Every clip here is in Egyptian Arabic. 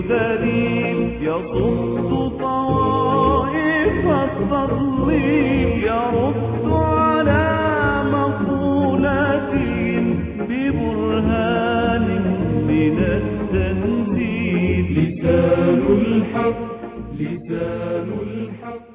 دليل يصد طوائف التضليل يرد على مقولات ببرهان من التنزيل لسان الحق لسان الحق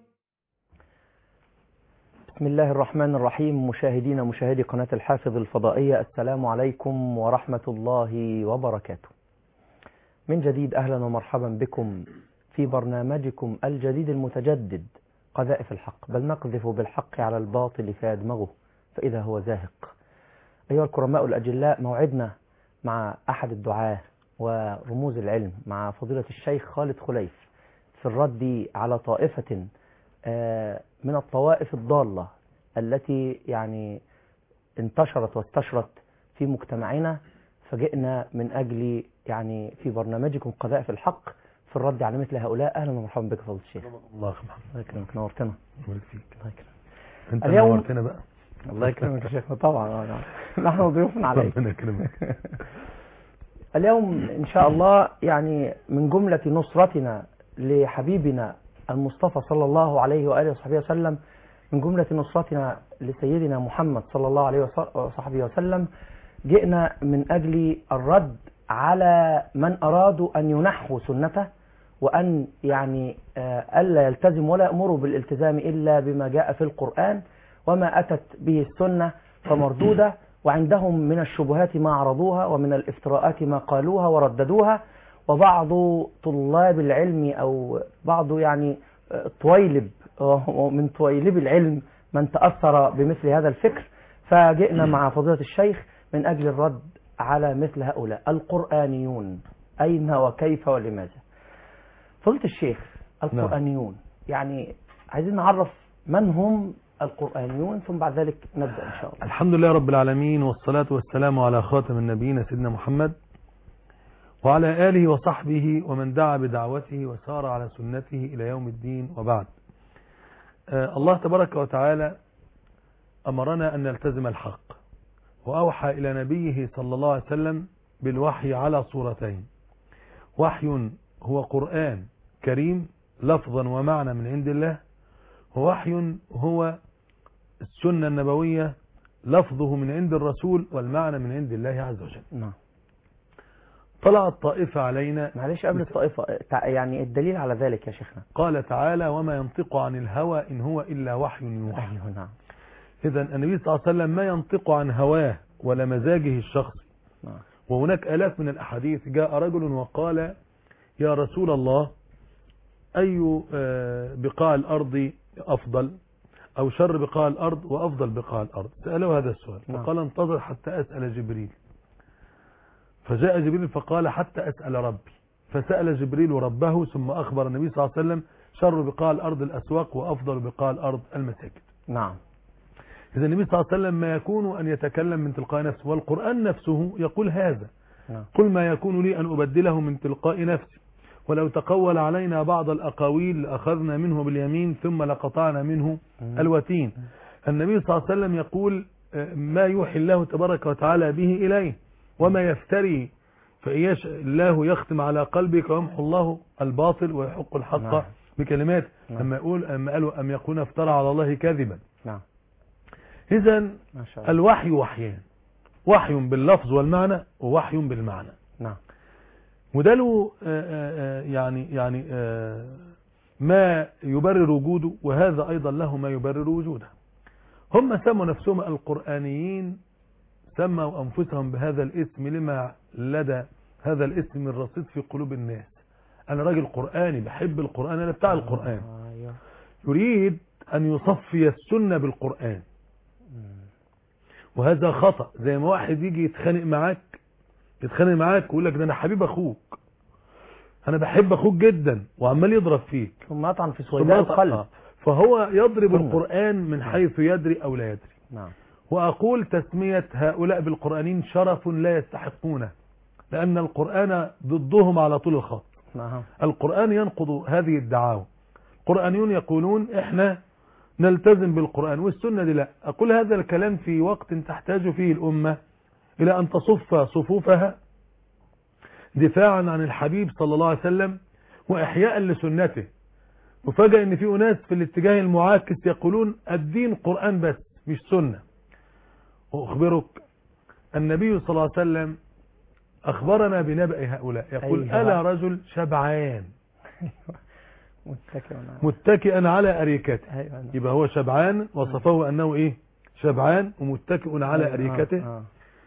بسم الله الرحمن الرحيم مشاهدين مشاهدي قناة الحافظ الفضائية السلام عليكم ورحمة الله وبركاته من جديد أهلا ومرحبا بكم في برنامجكم الجديد المتجدد قذائف الحق بل نقذف بالحق على الباطل فيدمغه فإذا هو زاهق أيها الكرماء الأجلاء موعدنا مع أحد الدعاة ورموز العلم مع فضيلة الشيخ خالد خليف في الرد على طائفة آه، من الطوائف الضالة التي يعني انتشرت واستشرت في مجتمعنا فجئنا من أجل يعني في برنامجكم قذائف الحق في الرد على مثل هؤلاء أهلا ومرحبا بك فضيلة الشيخ الله يرحمه الله يكرمك نورتنا يبارك فيك الله يكرمك انت اليوم- نورتنا بقى الله يكرمك يا شيخنا طبعا آه، نعم. نحن ضيوف عليك ربنا يكرمك اليوم إن شاء الله يعني من جملة نصرتنا لحبيبنا المصطفى صلى الله عليه وآله وصحبه وسلم من جملة نصرتنا لسيدنا محمد صلى الله عليه وص- وصحبه وسلم جئنا من أجل الرد على من أرادوا أن ينحوا سنته وأن يعني آه، ألا يلتزم ولا يأمروا بالالتزام إلا بما جاء في القرآن وما أتت به السنة فمردودة وعندهم من الشبهات ما عرضوها ومن الافتراءات ما قالوها ورددوها وبعض طلاب العلم أو بعض يعني آه، طويلب آه، من طويلب العلم من تأثر بمثل هذا الفكر فجئنا مع فضيلة الشيخ من أجل الرد على مثل هؤلاء القرآنيون أين وكيف ولماذا فضيلة الشيخ القرآنيون يعني عايزين نعرف من هم القرآنيون ثم بعد ذلك نبدأ إن شاء الله الحمد لله رب العالمين والصلاة والسلام على خاتم النبيين سيدنا محمد وعلى آله وصحبه ومن دعا بدعوته وسار على سنته إلى يوم الدين وبعد آه الله تبارك وتعالى أمرنا أن نلتزم الحق وأوحى إلى نبيه صلى الله عليه وسلم بالوحي على صورتين وحي هو قرآن كريم لفظا ومعنى من عند الله ووحي هو السنة النبوية لفظه من عند الرسول والمعنى من عند الله عز وجل نعم طلعت طائفة علينا معلش قبل الطائفة تع- يعني الدليل على ذلك يا شيخنا قال تعالى وما ينطق عن الهوى إن هو إلا وحي يوحى أيوه نعم إذا النبي صلى الله عليه وسلم ما ينطق عن هواه ولا مزاجه الشخصي نعم وهناك آلاف من الأحاديث جاء رجل وقال يا رسول الله أي آه، بقاع الأرض أفضل أو شر بقاع الأرض وأفضل بقاع الأرض سأله هذا السؤال نعم. فقال انتظر حتى أسأل جبريل فجاء جبريل فقال حتى أسأل ربي فسأل جبريل ربه ثم أخبر النبي صلى الله عليه وسلم شر بقاع الأرض الأسواق وأفضل بقاع الأرض المساجد نعم إذا النبي صلى الله عليه وسلم ما يكون أن يتكلم من تلقاء نفسه والقرآن نفسه يقول هذا نعم قل ما يكون لي أن أبدله من تلقاء نفسي ولو تقول علينا بعض الأقاويل لأخذنا منه باليمين ثم لقطعنا منه الوتين النبي صلى الله عليه وسلم يقول آه، ما يوحي الله تبارك وتعالى به إليه وما يفتري فإن يشاء الله يختم على قلبك ويمحو الله الباطل ويحق الحق نعم. بكلمات نعم. أما يقول أما قالوا أم يكون افترى على الله كذبا نعم إذا ما شاء الله الوحي وحيان وحي باللفظ والمعنى ووحي بالمعنى نعم وده له آه، آه، آه، يعني يعني آه، ما يبرر وجوده وهذا أيضا له ما يبرر وجوده هم سموا نفسهم القرآنيين سموا أنفسهم بهذا الاسم لما لدى هذا الاسم من رصيد في قلوب الناس أنا راجل قرآني بحب القرآن أنا بتاع القرآن أيوه يريد أن يصفي السنة بالقرآن وهذا خطأ زي ما واحد يجي يتخانق معاك يتخانق معاك ويقول لك ده انا حبيب اخوك انا بحب اخوك جدا وعمال يضرب فيك ثم أطعن في سويداء ثم- القلب آه. فهو يضرب سنة. القرآن من حيث يدري او لا يدري نعم وأقول تسمية هؤلاء بالقرآنين شرف لا يستحقونه لأن القرآن ضدهم على طول الخط نعم القرآن ينقض هذه الدعاوى القرآنيون يقولون احنا نلتزم بالقرآن والسنة دي لا أقول هذا الكلام في وقت تحتاج فيه الأمة إلى أن تصف صفوفها دفاعا عن الحبيب صلى الله عليه وسلم وإحياء لسنته وفجأة ان في اناس في الاتجاه المعاكس يقولون الدين قرآن بس مش سنة واخبرك النبي صلى الله عليه وسلم اخبرنا بنبأ هؤلاء يقول أيها. الا رجل شبعان متكئ على- متكئا على اريكته ايوه نعم. يبقى هو شبعان وصفه انه ايه شبعان ومتكئ على أيوة. اريكته آه.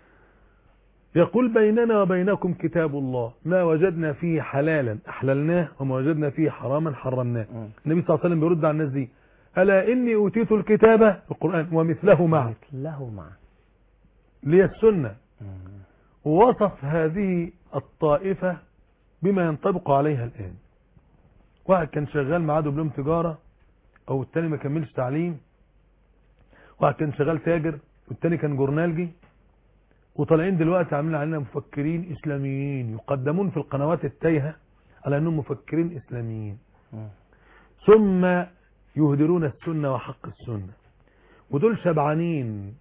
يقول بيننا وبينكم كتاب الله ما وجدنا فيه حلالا احللناه وما وجدنا فيه حراما حرمناه مم. النبي صلى الله عليه وسلم بيرد على الناس دي ألا إني أوتيت الكتابة القرآن ومثله معه له مع لي السنة مم. ووصف هذه الطائفة بما ينطبق عليها الآن واحد كان شغال معاه دبلوم تجارة أو التاني ما كملش تعليم واحد كان شغال تاجر والتاني كان جورنالجي وطالعين دلوقتي عاملين علينا مفكرين إسلاميين يقدمون في القنوات التايهة على أنهم مفكرين إسلاميين مم. ثم يهدرون السنة وحق السنة ودول شبعانين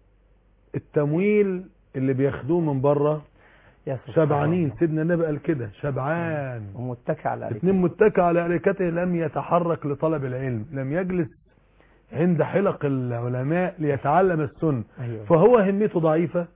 التمويل اللي بياخدوه من بره يا سبحان شبعانين الله. سيدنا النبي قال كده شبعان ومتكئ على اتنين متكئ على أريكته لم يتحرك لطلب العلم لم يجلس عند حلق العلماء ليتعلم السنة ايوه فهو همته ضعيفة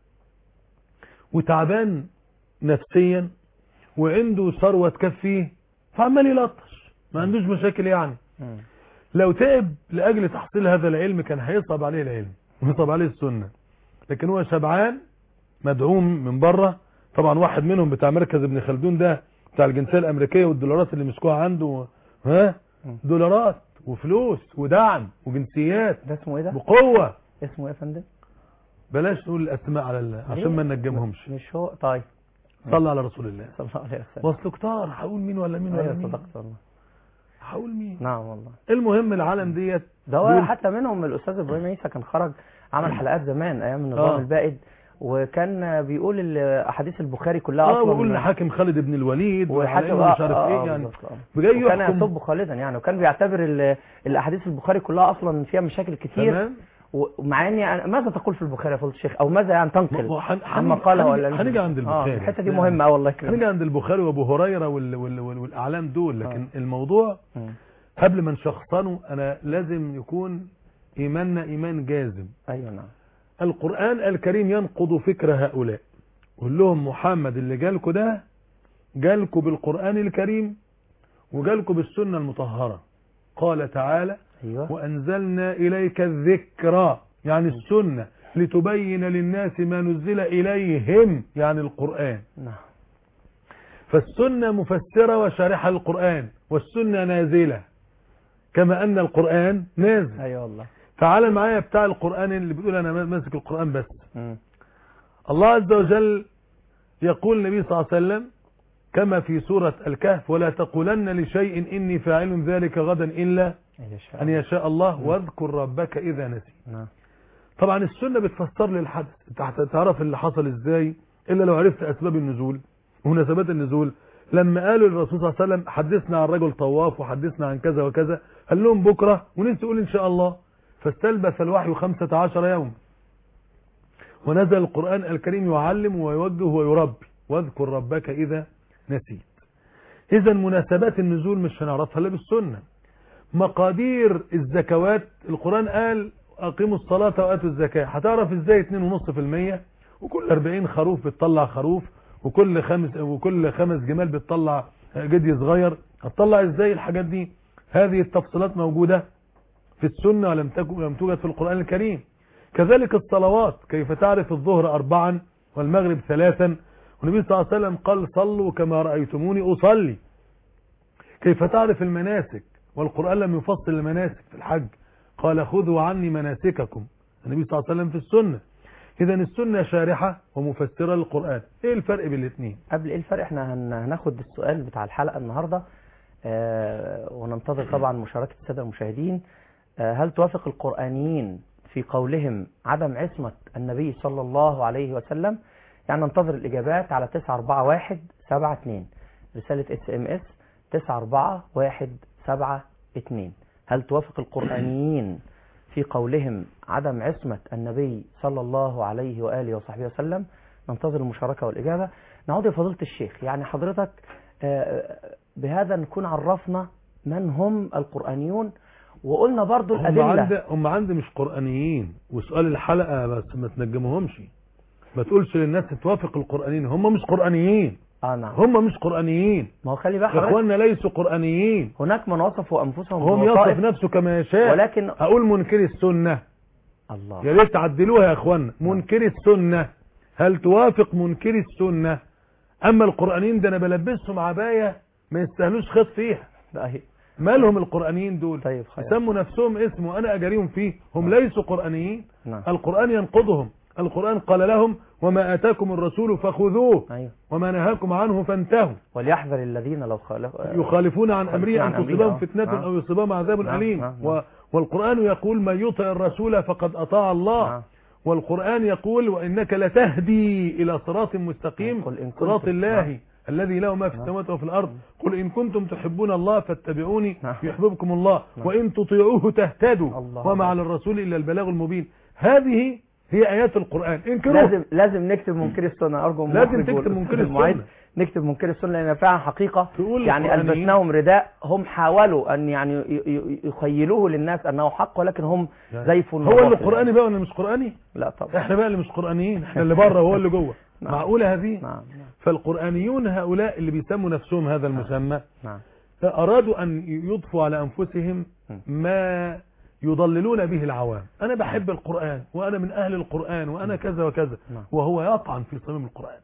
وتعبان نفسيا وعنده ثروة تكفيه فعمال يلطش ما عندوش مشاكل يعني مم. لو تعب لأجل تحصيل هذا العلم كان هيصعب عليه العلم ويصعب عليه السنة لكن هو شبعان مدعوم من بره طبعا واحد منهم بتاع مركز ابن خلدون ده بتاع الجنسية الأمريكية والدولارات اللي مسكوها عنده ها مم. دولارات وفلوس ودعم وجنسيات ده اسمه ايه ده بقوة اسمه ايه يا فندم بلاش نقول الأسماء على ال... عشان ما ننجمهمش مش هو طيب صلى على رسول الله صلى الله عليه وسلم وصل كتار هقول مين ولا مين ولا ايوه مين صدقت والله هقول مين نعم والله المهم العالم ديت ده هو دول- حتى منهم الاستاذ ابراهيم عيسى كان خرج عمل حلقات زمان ايام النظام آه. البائد وكان بيقول ال- احاديث البخاري كلها اه اصلا وقلنا حاكم خالد بن الوليد وحتى وعلى مش عارف آه، ايه آه، يعني بالظبط، آه. بجاي وكان يحكم يسب خالدا يعني وكان بيعتبر ال- الاحاديث البخاري كلها اصلا فيها مشاكل كتير تمام ومع اني أنا- ماذا تقول في البخاري يا فضيله الشيخ او ماذا يعني تنقل ما هو هن- عما هنيجي- قاله هنيجي- ولا هنيجي عند البخاري اه الحته دي يعني مهمه اه والله هنيجي يكرمك عند البخاري وابو هريره وال وال وال والاعلام دول لكن آه. الموضوع مم. قبل ما نشخصنه انا لازم يكون ايماننا ايمان جازم ايوه نعم القران الكريم ينقض فكر هؤلاء قول لهم محمد اللي جالكوا ده جالكوا بالقران الكريم وجالكوا بالسنه المطهره قال تعالى ايوه وأنزلنا إليك الذكرى يعني السنة لتبين للناس ما نزل إليهم يعني القرآن نعم فالسنة مفسرة وشارحة للقرآن والسنة نازلة كما أن القرآن نازل ايوه والله تعال معايا بتاع القرآن اللي بيقول أنا ماسك القرآن بس مم. الله عز وجل يقول النبي صلى الله عليه وسلم كما في سورة الكهف ولا تقولن لشيء إني فاعل ذلك غدا إلا أيوة شاء أن الله. يشاء الله واذكر ربك إذا نسيت نعم طبعا السنة بتفسر لي الحدث انت هتعرف اللي حصل ازاي الا لو عرفت اسباب النزول ومناسبات النزول لما قالوا للرسول صلى الله عليه وسلم حدثنا عن رجل طواف وحدثنا عن كذا وكذا قال لهم بكرة وننسى يقول ان شاء الله فاستلبث الوحي خمسة عشر يوم ونزل القرآن الكريم يعلم ويوجه ويربي واذكر ربك إذا نسيت إذا مناسبات النزول مش هنعرفها إلا بالسنة مقادير الزكوات القرآن قال أقيموا الصلاة وآتوا الزكاة هتعرف إزاي 2.5% وكل 40 خروف بتطلع خروف وكل خمس وكل خمس جمال بتطلع جدي صغير هتطلع إزاي الحاجات دي هذه التفصيلات موجودة في السنة ولم تكن لم توجد في القرآن الكريم كذلك الصلوات كيف تعرف الظهر أربعا والمغرب ثلاثا والنبي صلى الله عليه وسلم قال صلوا كما رأيتموني أصلي كيف تعرف المناسك والقرآن لم يفصل المناسك في الحج قال خذوا عني مناسككم النبي صلى الله عليه وسلم في السنة إذا السنة شارحة ومفسرة للقرآن إيه الفرق بين الاثنين قبل ايه الفرق احنا هن- هناخد السؤال بتاع الحلقة النهاردة آه وننتظر طبعا مشاركة السادة المشاهدين آه هل توافق القرآنيين في قولهم عدم عصمة النبي صلى الله عليه وسلم يعني ننتظر الإجابات على 94172 رسالة اس ام اس 94172 هل توافق القرآنيين في قولهم عدم عصمة النبي صلى الله عليه وآله وصحبه وسلم ننتظر المشاركة والإجابة نعود لفضيلة الشيخ يعني حضرتك آه، بهذا نكون عرفنا من هم القرآنيون وقلنا برضو هم الأدلة عندي هم عندي مش قرآنيين وسؤال الحلقة بس ما تنجمهمش ما تقولش للناس توافق القرآنيين هم مش قرآنيين آه نعم هم مش قرآنيين ما هو خلي بقى حضرتك اخواننا ليسوا قرآنيين هناك من وصفوا أنفسهم هم بوظائف، يصف نفسه كما يشاء ولكن اقول منكر السنة الله يا ريت تعدلوها يا اخوانا منكر السنة هل توافق منكر السنة اما القرآنيين ده انا بلبسهم عباية ما يستاهلوش خط فيها طيب مالهم القرآنيين دول طيب خير يسموا نفسهم اسم وانا اجاريهم فيه هم ليسوا قرآنيين نعم القرآن ينقضهم القرآن قال لهم وما آتاكم الرسول فخذوه أيوه وما نهاكم عنه فانتهوا وليحذر الذين لو خالفوا يخالفون عن أمره يخالفون عن أن أمره، تصيبهم آه. فتنة نعم. أو يصيبهم عذاب نعم، أليم نعم، و- نعم. والقرآن يقول من يطع الرسول فقد أطاع الله نعم. والقرآن يقول وإنك لتهدي إلى صراط مستقيم قل إن صراط كنتم- الله نعم. الذي له ما في نعم. السماوات وفي الأرض قل إن كنتم تحبون الله فاتبعوني نعم. يحببكم الله نعم. وإن تطيعوه تهتدوا الله وما على الرسول إلا البلاغ المبين هذه هي آيات القرآن انكروها لازم لازم نكتب منكر السنة أرجو من لازم المخرج تكتب والأستاذ منكر المعيد السنة. نكتب منكر السنة لأن فعلا حقيقة تقول يعني القرآنيين- ألبسناهم رداء هم حاولوا أن يعني ي- ي- يخيلوه للناس أنه حق ولكن هم زيف هو اللي وباطل قرآني بقى ولا مش قرآني لا طبعا احنا بقى اللي مش قرآنيين احنا اللي بره وهو اللي جوه نعم. معقولة هذه نعم نعم فالقرآنيون هؤلاء اللي بيسموا نفسهم هذا المسمى نعم أرادوا أن يضفوا على أنفسهم ما يضللون به العوام أنا بحب القرآن وأنا من أهل القرآن وأنا كذا وكذا نعم. وهو يطعن في صميم القرآن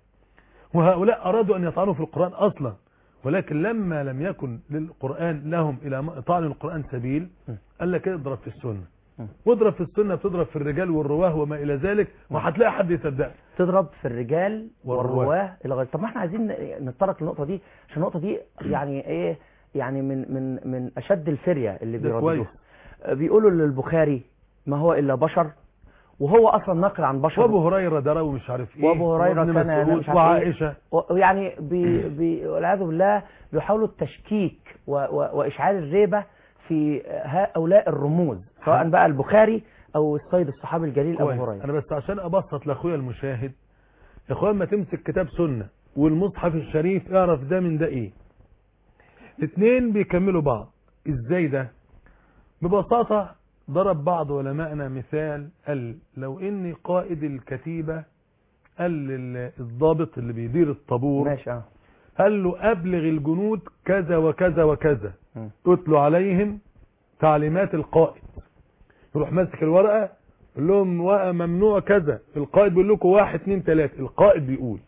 وهؤلاء أرادوا أن يطعنوا في القرآن أصلا ولكن لما لم يكن للقرآن لهم إلى م- طعن القرآن سبيل قال لك اضرب في السنة م. واضرب في السنة بتضرب في الرجال والرواه وما إلى ذلك وهتلاقي حد يصدقك تضرب في الرجال والرواه. والرواه الى غير طب ما احنا عايزين نتطرق للنقطه دي عشان النقطه دي يعني ايه يعني من من من اشد الفريه اللي ده بيرددوها كويس. بيقولوا للبخاري ما هو الا بشر وهو اصلا نقل عن بشر وابو هريره ده راوي مش عارف ايه وأبو هريرة وابن كان مسعود مش عارف وعائشه ويعني بي بي والعياذ بالله بيحاولوا التشكيك و و واشعال الريبه في هؤلاء الرموز سواء بقى البخاري او السيد الصحابي الجليل ابو كويس. هريره انا بس عشان ابسط لاخويا المشاهد يا اخويا لما تمسك كتاب سنه والمصحف الشريف اعرف ده من ده ايه الاثنين بيكملوا بعض ازاي ده ببساطه ضرب بعض علمائنا مثال قال لو ان قائد الكتيبه قال للضابط اللي بيدير الطابور ماشي اه قال له ابلغ الجنود كذا وكذا وكذا مم. اتلوا عليهم تعليمات القائد يروح ماسك الورقه يقول لهم ورقه ممنوع كذا القائد بيقول لكم واحد اتنين تلاته القائد بيقول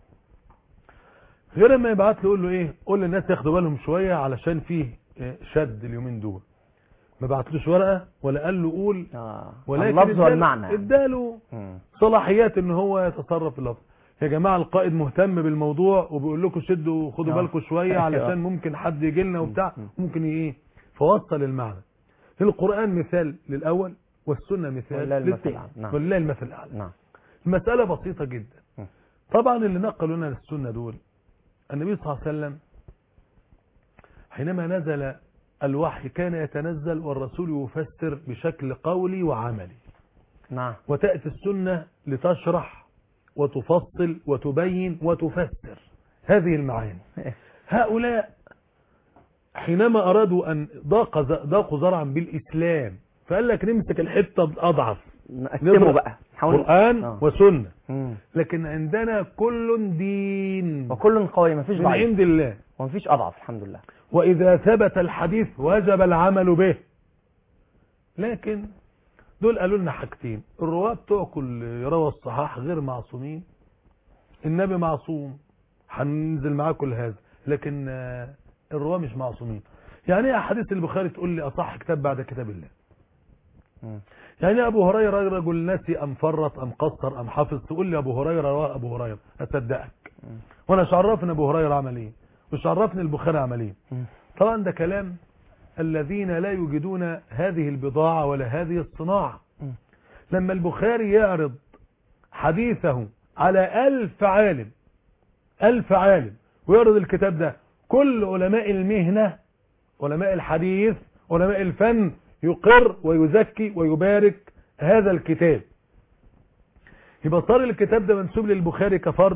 غير ما يبعت له يقول له ايه قول للناس ياخدوا بالهم شويه علشان فيه آه، شد اليومين دول ما بعتلوش ورقه ولا قال له قول اه ولكن اللفظ اداله- والمعنى اداله مم. صلاحيات ان هو يتصرف في اللفظ يا جماعه القائد مهتم بالموضوع وبيقول لكم شدوا خدوا آه. بالكم شويه أيوة. علشان ممكن حد يجي لنا وبتاع مم. ممكن ايه فوصل المعنى القران مثال للاول والسنه مثال ولله المثل للثاني الأعلى. نعم. ولله المثل الاعلى نعم المساله بسيطه جدا مم. طبعا اللي نقلوا لنا السنه دول النبي صلى الله عليه وسلم حينما نزل الوحي كان يتنزل والرسول يفسر بشكل قولي وعملي نعم وتأتي السنة لتشرح وتفصل وتبين وتفسر هذه المعاني هؤلاء حينما أرادوا أن ضاق ضاقوا زرعا بالإسلام فقال لك نمسك الحتة الأضعف نقسمه نضرب بقى نحاول قرآن آه. وسنة مم. لكن عندنا كل دين وكل قوي مفيش من ضعيف عند الله ومفيش اضعف الحمد لله وإذا ثبت الحديث وجب العمل به لكن دول قالوا لنا حاجتين الرواة بتوع كل روى الصحاح غير معصومين النبي معصوم هننزل معاه كل هذا لكن آه، الرواة مش معصومين يعني ايه احاديث البخاري تقول لي اصح كتاب بعد كتاب الله مم. يعني ابو هريره رجل نسي ام فرط ام قصر ام حفظ تقول لي ابو هريره رواه ابو هريره اصدقك مم. وانا مش عرفني ابو هريره عمل ايه مش عرفني البخاري عمل ايه مم. طبعا ده كلام الذين لا يجدون هذه البضاعة ولا هذه الصناعة مم. لما البخاري يعرض حديثه على ألف عالم ألف عالم ويعرض الكتاب ده كل علماء المهنة علماء الحديث علماء الفن يقر ويزكي ويبارك هذا الكتاب يبقى صار الكتاب ده منسوب للبخاري كفرد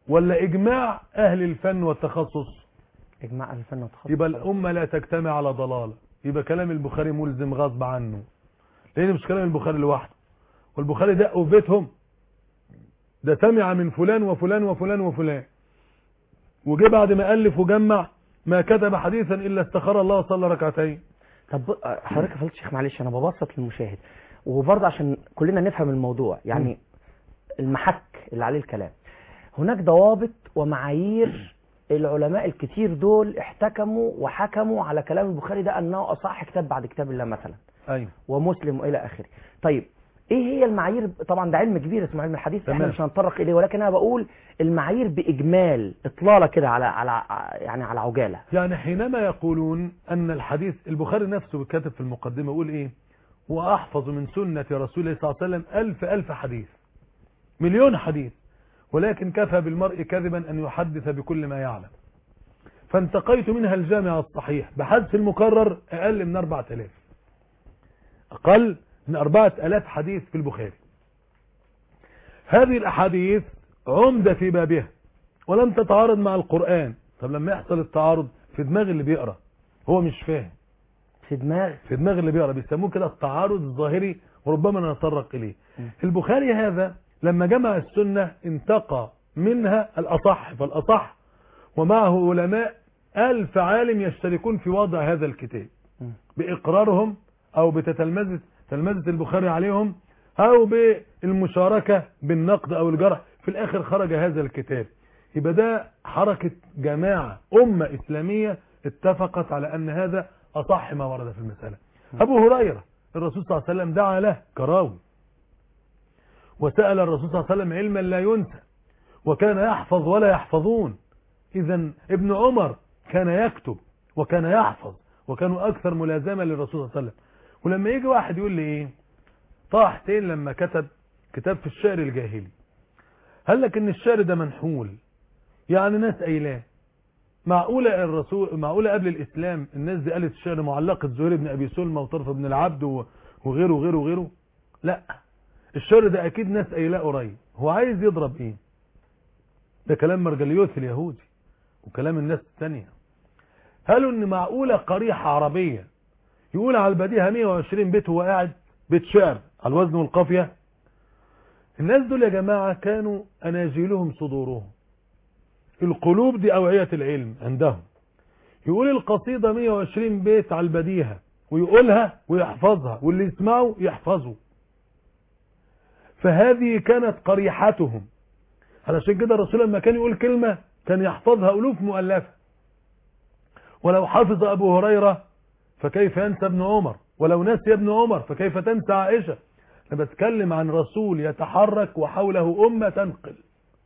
ولا اجماع اهل الفن والتخصص اجماع اهل الفن والتخصص يبقى الامه لا تجتمع على ضلاله يبقى كلام البخاري ملزم غصب عنه لان مش كلام البخاري لوحده والبخاري دقوا في بيتهم ده سمع من فلان وفلان وفلان وفلان وجه بعد ما الف وجمع ما كتب حديثا الا استخار الله وصلى ركعتين طب ب- حضرتك يا فضيله الشيخ معلش انا ببسط للمشاهد وبرضه عشان كلنا نفهم الموضوع يعني المحك اللي عليه الكلام هناك ضوابط ومعايير العلماء الكتير دول احتكموا وحكموا على كلام البخاري ده انه اصح كتاب بعد كتاب الله مثلا ايوه ومسلم والى اخره طيب ايه هي المعايير طبعا ده علم كبير اسمه علم الحديث احنا تمام. مش هنتطرق اليه ولكن انا بقول المعايير باجمال اطلاله كده على على يعني على عجاله يعني حينما يقولون أن الحديث البخاري نفسه كاتب في المقدمة يقول إيه وأحفظ من سنة رسول الله صلى الله عليه وسلم ألف ألف حديث مليون حديث ولكن كفى بالمرء كذبا أن يحدث بكل ما يعلم فانتقيت منها الجامع الصحيح بحذف المكرر أقل من أربعة آلاف أقل من أربعة آلاف حديث في البخاري هذه الأحاديث عمدة في بابها ولم تتعارض مع القرآن طب لما يحصل التعارض في دماغ اللي بيقرأ هو مش فاهم في دماغ في دماغ اللي بيقرأ بيسموه كده التعارض الظاهري وربما نتطرق إليه البخاري هذا لما جمع السنة انتقى منها الأصح فالأصح ومعه علماء ألف عالم يشتركون في وضع هذا الكتاب م. بإقرارهم أو بتتلمذة تلمذة البخاري عليهم أو بالمشاركة بالنقد أو الجرح في الآخر خرج هذا الكتاب يبقى ده حركة جماعة أمة إسلامية اتفقت على أن هذا أصح ما ورد في المسألة أبو هريرة الرسول صلى الله عليه وسلم دعا له كراوي وسأل الرسول صلى الله عليه وسلم علما لا ينسى وكان يحفظ ولا يحفظون إذا ابن عمر كان يكتب وكان يحفظ وكانوا أكثر ملازمة للرسول صلى الله عليه وسلم ولما يجي واحد يقول لي إيه طه حسين لما كتب كتاب في الشعر الجاهلي هل لك ان الشعر ده منحول يعني ناس قايلاه معقولة الرسول معقولة قبل الإسلام الناس دي قالت الشعر معلقة زهير بن أبي سلمى وطرف بن العبد و- وغيره وغيره وغيره لا الشعر ده أكيد ناس قايلاه قريب هو عايز يضرب إيه ده كلام مرجليوث اليهودي وكلام الناس الثانية قالوا إن معقولة قريحة عربية يقول على البديهة 120 بيت وهو قاعد بيت شعر على الوزن والقافية الناس دول يا جماعة كانوا أناجيلهم صدورهم القلوب دي أوعية العلم عندهم يقول القصيدة 120 بيت على البديهة ويقولها ويحفظها واللي يسمعه يحفظه فهذه كانت قريحتهم علشان كده الرسول لما كان يقول كلمة كان يحفظها ألوف مؤلفة ولو حفظ أبو هريرة فكيف ينسى ابن عمر ولو نسي ابن عمر فكيف تنسى عائشة أنا بتكلم عن رسول يتحرك وحوله أمة تنقل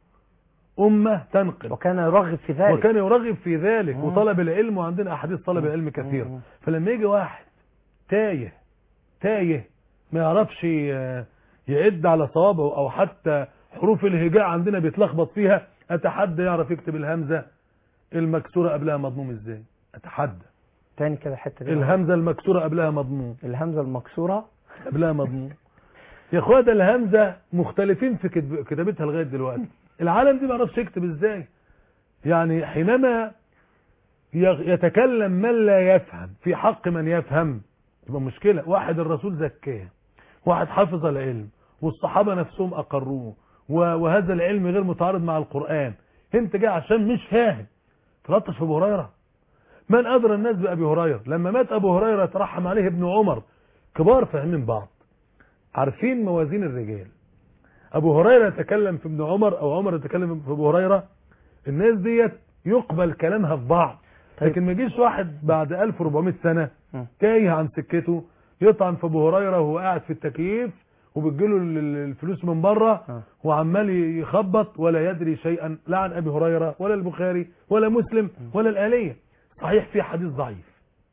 أمة تنقل وكان يرغب في ذلك وكان يرغب في ذلك مم. وطلب العلم وعندنا أحاديث طلب العلم مم. كثيرة فلما يجي واحد تايه تايه ما يعرفش ي- يعد على صوابعه أو حتى حروف الهجاء عندنا بيتلخبط فيها أتحدى يعرف يكتب الهمزة المكسورة قبلها مضموم ازاي أتحدى تاني كده الحته دي الهمزة المكسورة قبلها مضموم الهمزه المكسوره قبلها مضمون يا اخويا ده الهمزه مختلفين في كتب- كتابتها لغايه دلوقتي العالم دي ما يعرفش يكتب ازاي يعني حينما يغ- يتكلم من لا يفهم في حق من يفهم تبقى مشكله واحد الرسول زكاه واحد حافظ العلم والصحابه نفسهم اقروه و- وهذا العلم غير متعارض مع القران انت جاي عشان مش فاهم تلطش في ابو هريره من أدرى الناس بأبي هريرة لما مات أبو هريرة ترحم عليه ابن عمر كبار فاهمين بعض عارفين موازين الرجال أبو هريرة يتكلم في ابن عمر أو عمر يتكلم في أبو هريرة الناس ديت يقبل كلامها في بعض طيب. لكن ما يجيش واحد بعد 1400 سنة مم. تايه عن سكته يطعن في أبو هريرة وهو قاعد في التكييف وبتجيله ال- ال- الفلوس من بره آه. وعمال يخبط ولا يدري شيئا لا عن أبي هريرة ولا البخاري ولا مسلم ولا الآلية صحيح في حديث ضعيف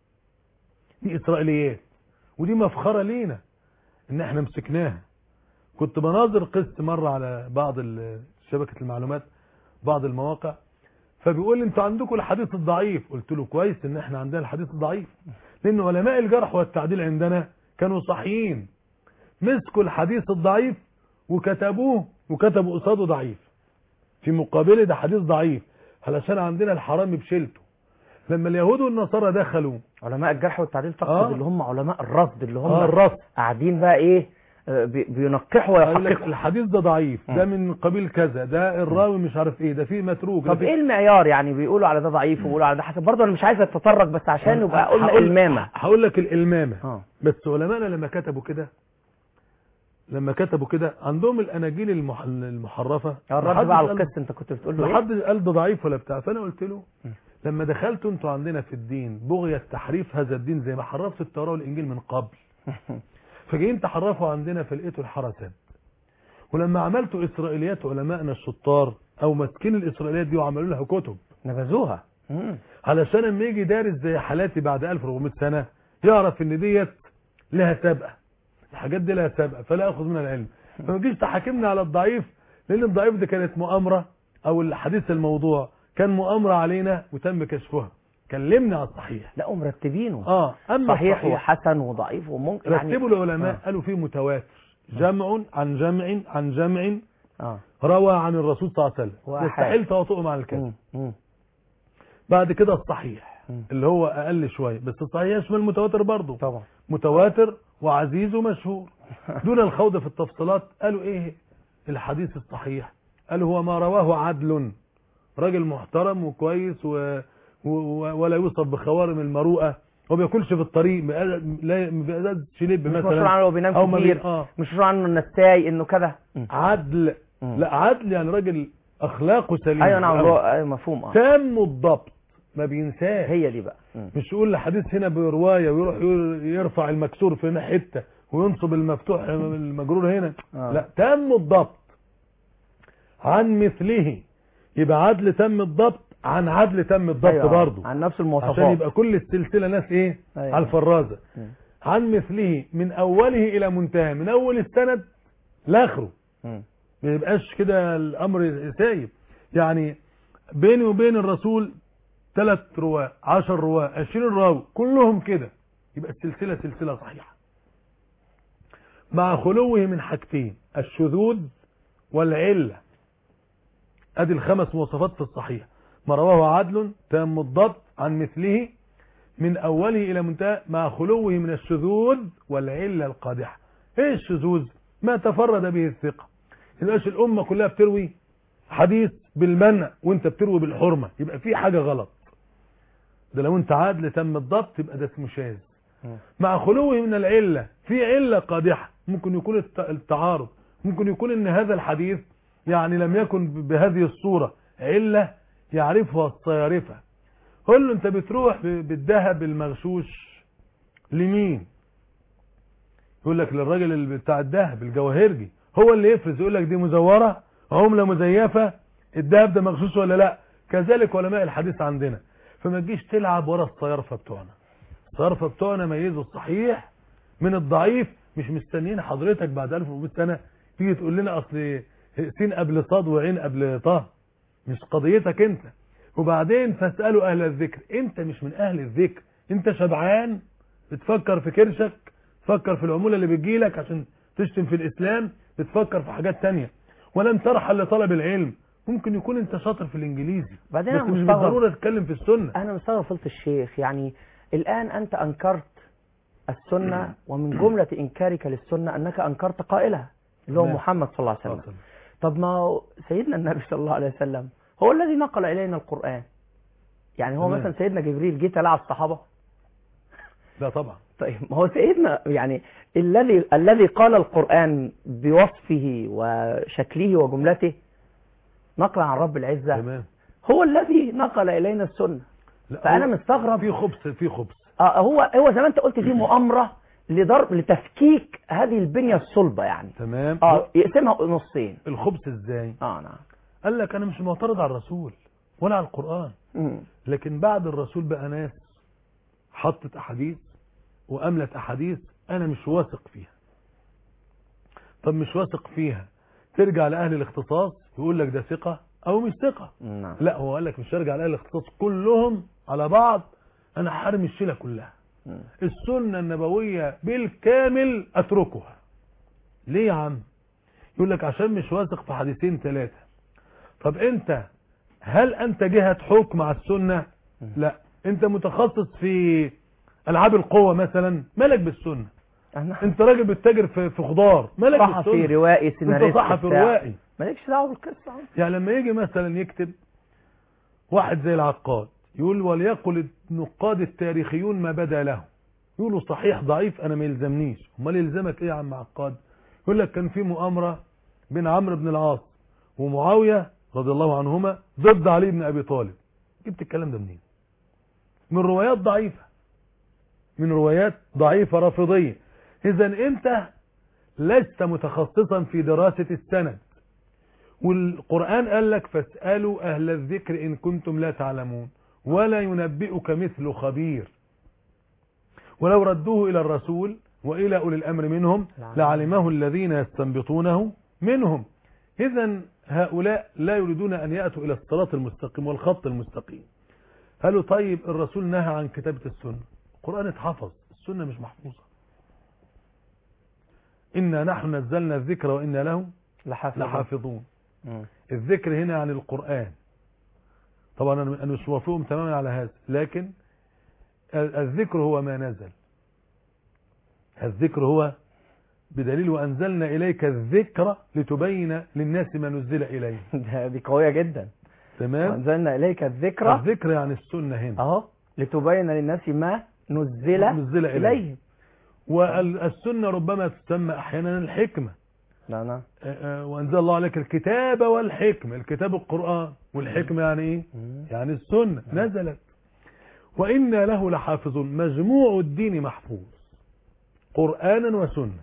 دي إسرائيليات ودي مفخرة لينا إن احنا مسكناها كنت بناظر قسط مرة على بعض ال- شبكة المعلومات بعض المواقع فبيقول لي انتوا عندكم الحديث الضعيف قلت له كويس ان احنا عندنا الحديث الضعيف لان علماء الجرح والتعديل عندنا كانوا صحيين مسكوا الحديث الضعيف وكتبوه وكتبوا قصاده ضعيف في مقابله ده حديث ضعيف علشان عندنا الحرام بشيلته لما اليهود والنصارى دخلوا علماء الجرح والتعديل تقصد آه. اللي هم علماء الرصد اللي هم اه الرصد قاعدين بقى ايه آه، بي- بينقحوا قال لك ويحققوا الحديث ده ضعيف ده مم. من قبيل كذا ده الراوي مش عارف ايه ده فيه متروك ده طب فيه- ايه المعيار يعني بيقولوا على ده ضعيف وبيقولوا على ده حسن برضه انا مش عايز اتطرق بس عشان يبقى قلنا هقول- المامه هقول لك الالمامه اه بس علماءنا لما كتبوا كده لما كتبوا كده عندهم الاناجيل المح... المحرفه الرد محدش بقى على قال- القصه انت كنت بتقول له ايه محدش قال ده ضعيف ولا بتاع فانا قلت له م. لما دخلتوا انتوا عندنا في الدين بغية تحريف هذا الدين زي ما حرفت التوراة والانجيل من قبل فجايين تحرفوا عندنا فلقيتوا الحرسات ولما عملتوا اسرائيليات علمائنا الشطار او ماسكين الاسرائيليات دي وعملوا لها كتب نبذوها مم. علشان لما يجي دارس زي حالاتي بعد 1400 سنة يعرف ان ديت لها سابقة الحاجات دي لها سابقة فلا اخذ منها العلم فما تجيش تحاكمنا على الضعيف لان الضعيف دي كانت مؤامرة او الحديث الموضوع كان مؤامرة علينا وتم كشفها كلمنا على الصحيح لا مرتبينه اه اما صحيح الصحيح وحسن وضعيف وممكن رتبوا العلماء آه. قالوا فيه متواتر جمع عن جمع عن جمع اه روى عن الرسول صلى الله عليه وسلم وأحاد. يستحيل تواطؤهم على الكذب مم. مم. بعد كده الصحيح مم. اللي هو اقل شويه بس الصحيح يشمل المتواتر برضه طبعا متواتر وعزيز ومشهور دون الخوض في التفصيلات قالوا ايه الحديث الصحيح قالوا هو ما رواه عدل راجل محترم وكويس و... و... و- ولا يوصف بخوارم المروءه وما بياكلش في الطريق ما لا ما بيقعدش لب مش مثلا مشهور عنه بينام أو ما بي- كتير آه. مش مشهور عنه انه نساي انه كذا مم. عدل مم. لا عدل يعني راجل اخلاقه سليمه ايوه نعم الأول. هو- أيوة مفهوم اه تام الضبط ما بينساش هي دي بقى مم. مش يقول الحديث هنا بروايه ويروح يقول- يرفع المكسور في هنا حته وينصب المفتوح المجرور هنا آه. لا تم الضبط عن مثله يبقى عدل تم الضبط عن عدل تم الضبط أيوة، برضه عن نفس عشان المواصفات يبقى كل السلسله ناس ايه أيوة. على الفرازه مم. عن مثله من اوله الى منتهى من اول السند لاخره مم. ما يبقاش كده الامر سايب يعني بيني وبين الرسول ثلاث رواه عشر رواه عشرين راوي كلهم كده يبقى السلسلة سلسلة صحيحة مع خلوه من حاجتين الشذوذ والعلة ادي الخمس مواصفات في الصحيح ما رواه عدل تام الضبط عن مثله من اوله الى منتهى مع خلوه من الشذوذ والعلة القادحة ايه الشذوذ ما تفرد به الثقة يبقاش الامة كلها بتروي حديث بالمنع وانت بتروي بالحرمة يبقى في حاجة غلط ده لو انت عادل تم الضبط يبقى ده اسمه شاذ مم. مع خلوه من العلة في علة قادحة ممكن يكون الت- التعارض ممكن يكون ان هذا الحديث يعني لم يكن ب- بهذه الصورة علة يعرفها الصيارفة قل له انت بتروح ب- بالذهب المغشوش لمين يقول لك للراجل اللي بتاع الذهب الجواهرجي هو اللي يفرز يقول لك دي مزورة عملة مزيفة الذهب ده مغشوش ولا لا كذلك علماء الحديث عندنا فما تجيش تلعب ورا الصيارفة بتوعنا الصيارفة بتوعنا ميزوا الصحيح من الضعيف مش مستنيين حضرتك بعد 1400 سنة تيجي تقول لنا اصل سين قبل صاد وعين قبل طه مش قضيتك انت وبعدين فاسألوا اهل الذكر انت مش من اهل الذكر انت شبعان بتفكر في كرشك تفكر في العمولة اللي بتجيلك عشان تشتم في الاسلام بتفكر في حاجات تانية ولم ترحل لطلب العلم ممكن يكون انت شاطر في الانجليزي بعدين بس أنا مش مستغرب. بالضرورة تتكلم في السنة انا مستغرب فضيله الشيخ يعني الان انت انكرت السنه ومن جمله انكارك للسنه انك انكرت قائلها اللي هو تمام. محمد صلى الله عليه وسلم طب ما هو سيدنا النبي صلى الله عليه وسلم هو الذي نقل الينا القران يعني هو تمام. مثلا سيدنا جبريل جه تلاعب الصحابه لا طبعا طيب ما هو سيدنا يعني الذي الذي قال القرآن بوصفه وشكله وجملته نقلا عن رب العزة تمام هو الذي نقل إلينا السنة لا فأنا هو مستغرب في خبث في خبث آه هو هو زي ما أنت قلت دي مؤامرة لضرب لتفكيك هذه البنية الصلبة يعني تمام اه يقسمها نصين الخبث ازاي اه نعم قال لك انا مش معترض على الرسول ولا على القرآن مم. لكن بعد الرسول بقى ناس حطت احاديث واملت احاديث انا مش واثق فيها طب مش واثق فيها ترجع لاهل الاختصاص يقول لك ده ثقة او مش ثقة نعم لا هو قال لك مش هرجع لاهل الاختصاص كلهم على بعض انا حارم الشيلة كلها مم. السنة النبوية بالكامل اتركها ليه يا عم يقول لك عشان مش واثق في حديثين ثلاثة طب انت هل انت جهة حكم على السنة مم. لا انت متخصص في العاب القوة مثلا مالك بالسنة أنا انت راجل بتتاجر في في خضار مالك صحفي بالسنة روائي انت سيناريست صحفي بتاع. روائي مالكش دعوه بالقصه يعني لما يجي مثلا يكتب واحد زي العقاد يقول وليقل النقاد التاريخيون ما بدا له يقولوا صحيح ضعيف انا ما يلزمنيش امال يلزمك ايه يا عم عقاد يقول لك كان في مؤامره بين عمرو بن العاص ومعاويه رضي الله عنهما ضد علي بن ابي طالب جبت الكلام ده منين من روايات ضعيفه من روايات ضعيفه رافضيه اذا انت لست متخصصا في دراسه السند والقرآن قال لك فاسألوا أهل الذكر إن كنتم لا تعلمون ولا ينبئك مثل خبير ولو ردوه إلى الرسول وإلى أولي الأمر منهم لعلمه الذين يستنبطونه منهم إذا هؤلاء لا يريدون أن يأتوا إلى الصراط المستقيم والخط المستقيم قالوا طيب الرسول نهى عن كتابة السنة القرآن اتحفظ السنة مش محفوظة إنا نحن نزلنا الذكر وإنا له لحافظ لحافظون مم. الذكر هنا عن القرآن طبعا أنا أنا مش موافقهم تماما على هذا لكن ال- الذكر هو ما نزل الذكر هو بدليل وأنزلنا إليك الذكر لتبين للناس ما نزل إليه ده دي قويه جدا تمام وانزلنا اليك الذكرى الذكر يعني السنة هنا اهو لتبين للناس ما نزل نزل إليه اليهم والسنة ربما تسمى أحيانا الحكمة لا لا آه، آه، وأنزل الله عليك الكتاب والحكمة الكتاب القرآن والحكمة يعني إيه مم. يعني السنة نزلت وإنا له لحافظون مجموع الدين محفوظ قرآنا وسنة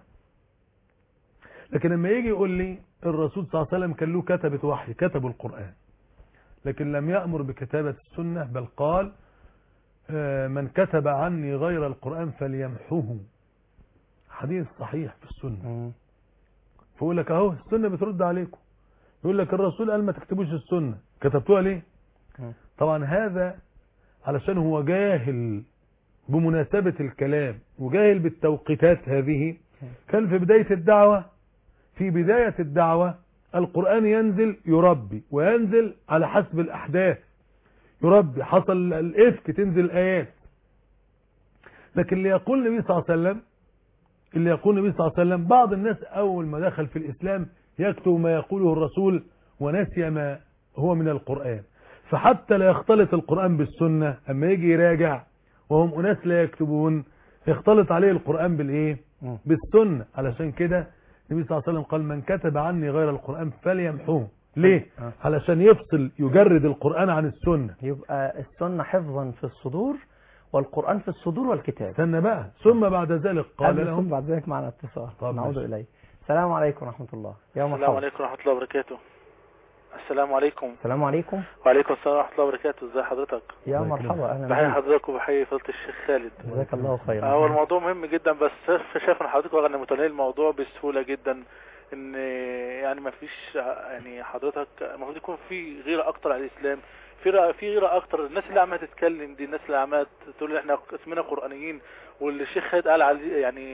لكن لما يجي يقول لي الرسول صلى الله عليه وسلم كان له كتبة وحي كتبوا القرآن لكن لم يأمر بكتابة السنة بل قال آه، من كتب عني غير القرآن فليمحوه حديث صحيح في السنة مم. فيقول لك اهو السنة بترد عليكم يقول لك الرسول قال ما تكتبوش السنة كتبتوها ليه مم. طبعا هذا علشان هو جاهل بمناسبة الكلام وجاهل بالتوقيتات هذه كان في بداية الدعوة في بداية الدعوة القرآن ينزل يربي وينزل على حسب الأحداث يربي حصل الإفك تنزل آيات لكن اللي يقول النبي صلى الله عليه وسلم اللي يقول النبي صلى الله عليه وسلم بعض الناس أول ما دخل في الإسلام يكتب ما يقوله الرسول ونسي ما هو من القرآن فحتى لا يختلط القرآن بالسنة أما يجي يراجع وهم أناس لا يكتبون يختلط عليه القرآن بالإيه مم. بالسنة علشان كده النبي صلى الله عليه وسلم قال من كتب عني غير القرآن فليمحوه ليه آه. علشان يفصل يجرد القرآن عن السنة يبقى السنة حفظا في الصدور والقرآن في الصدور والكتاب استنى بقى ثم بعد ذلك قال قبل ثم لهم بعد ذلك معنا اتصال طب نعود ماشي. إليه السلام عليكم ورحمة الله يا السلام مرحبا عليكم ورحمة الله وبركاته السلام عليكم السلام عليكم وعليكم السلام ورحمة الله وبركاته ازي حضرتك يا الله مرحبا أهلا بحيي بك حضرتك وبحيي فضيلة الشيخ خالد جزاك الله خيرا هو الموضوع مهم جدا بس شايف ان حضرتك واخد متناول الموضوع بسهولة جدا ان يعني ما فيش يعني حضرتك المفروض يكون في غيرة اكتر على الاسلام في غيرة في غيرة اكتر الناس اللي عمالة تتكلم دي الناس اللي عمالة تقول احنا اسمنا قرآنيين واللي الشيخ خالد قال على يعني